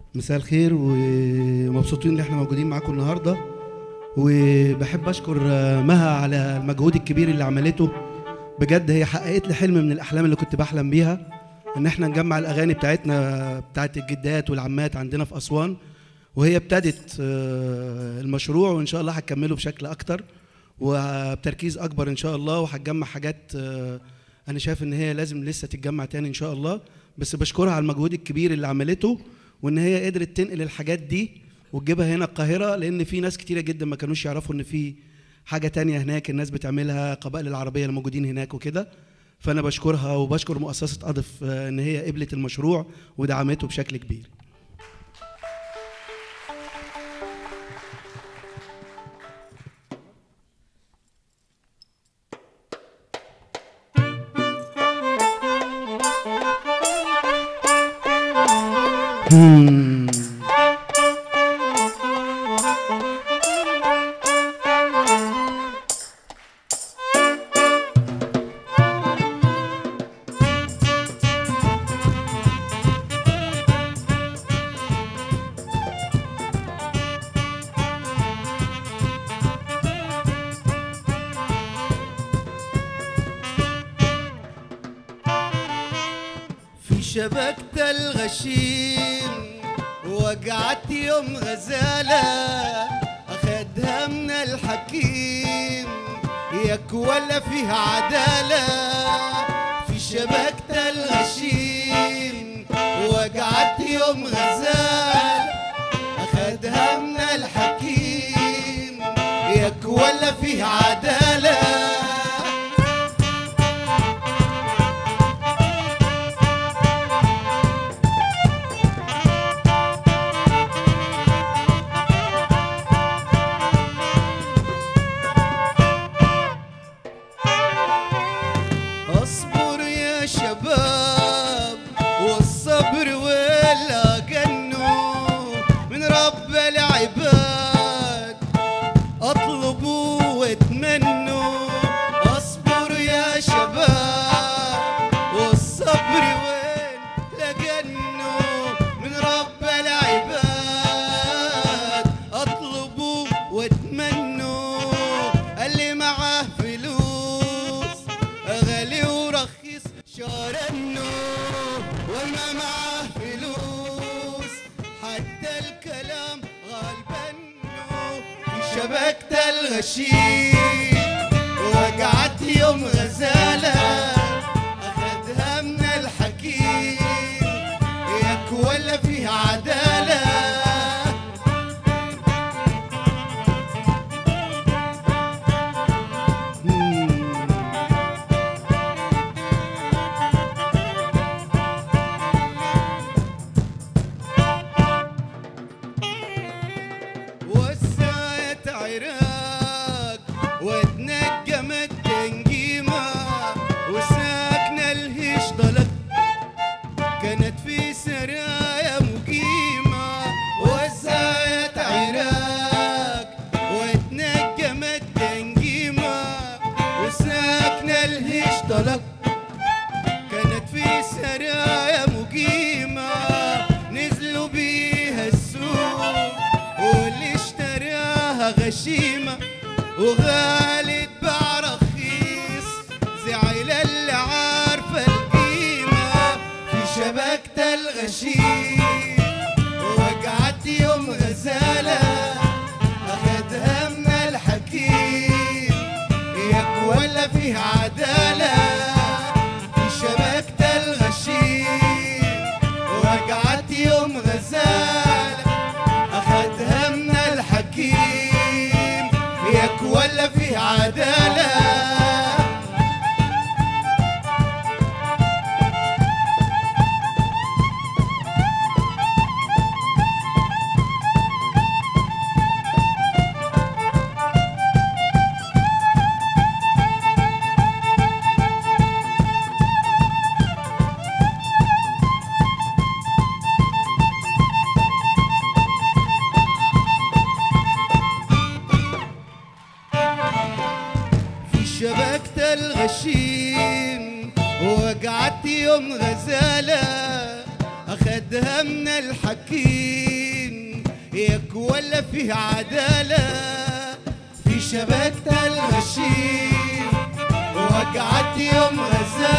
مساء الخير ومبسوطين ان احنا موجودين معاكم النهارده وبحب اشكر آه، مها على المجهود الكبير اللي عملته بجد هي حققت لي حلم من الاحلام اللي كنت بحلم بيها ان احنا نجمع الاغاني بتاعتنا بتاعت الجدات والعمات عندنا في اسوان وهي ابتدت آه، المشروع وان شاء الله هتكمله بشكل اكتر وبتركيز اكبر ان شاء الله وهتجمع حاجات آه، انا شايف ان هي لازم لسه تتجمع تاني ان شاء الله بس بشكرها على المجهود الكبير اللي عملته وان هي قدرت تنقل الحاجات دي وتجيبها هنا القاهره لان في ناس كتيره جدا ما كانوش يعرفوا ان في حاجه تانية هناك الناس بتعملها قبائل العربيه اللي موجودين هناك وكده فانا بشكرها وبشكر مؤسسه اضف آه، ان هي قبلت المشروع ودعمته بشكل كبير Hmm. في شبكة الغشيم وقعت يوم غزالة أخدها من الحكيم ياك ولا فيها عدالة في شبكة الغشيم وقعت يوم غزالة أخدها من الحكيم ياك ولا فيها عدالة اصبر يا شباب والصبر ولا جنوا من رب العباد اطلبوا واتمنوا اصبر يا شباب والصبر وين لجنوا من رب العباد اطلبوا واتمنوا اللي معاه فلوس غالي ورخيص شارنه وما معاه فلوس حتى الكلام غالبنه في شبكة الغشيم وقعت يوم غزالة أخدها من الحكيم ياك ولا فيها عدالة وسعت عراق وتنجمت تنجيمة وساكنة الهش ضلت كانت في سرايا مقيمة وسعت عراق وتنجمت تنجيمة وساكنة الهش ضلت كانت في سرايا مقيمة نزلوا بيها السوق واللي اشتراها غشيمة وغالي تباع رخيص زعل اللي عارفة القيمة في شبكة الغشيم وقعت يوم غزالة أخدها من الحكيم ياك ولا فيها عدالة في شبكة الغشيم وقعت يوم غزالة أخدها من الحكيم ياك ولا فيها عدالة في شبكة الغشيم وقعت يوم غزالة خدها من الحكيم ياك ولا فيه عدالة في شبكة المشين وقعت يوم غزال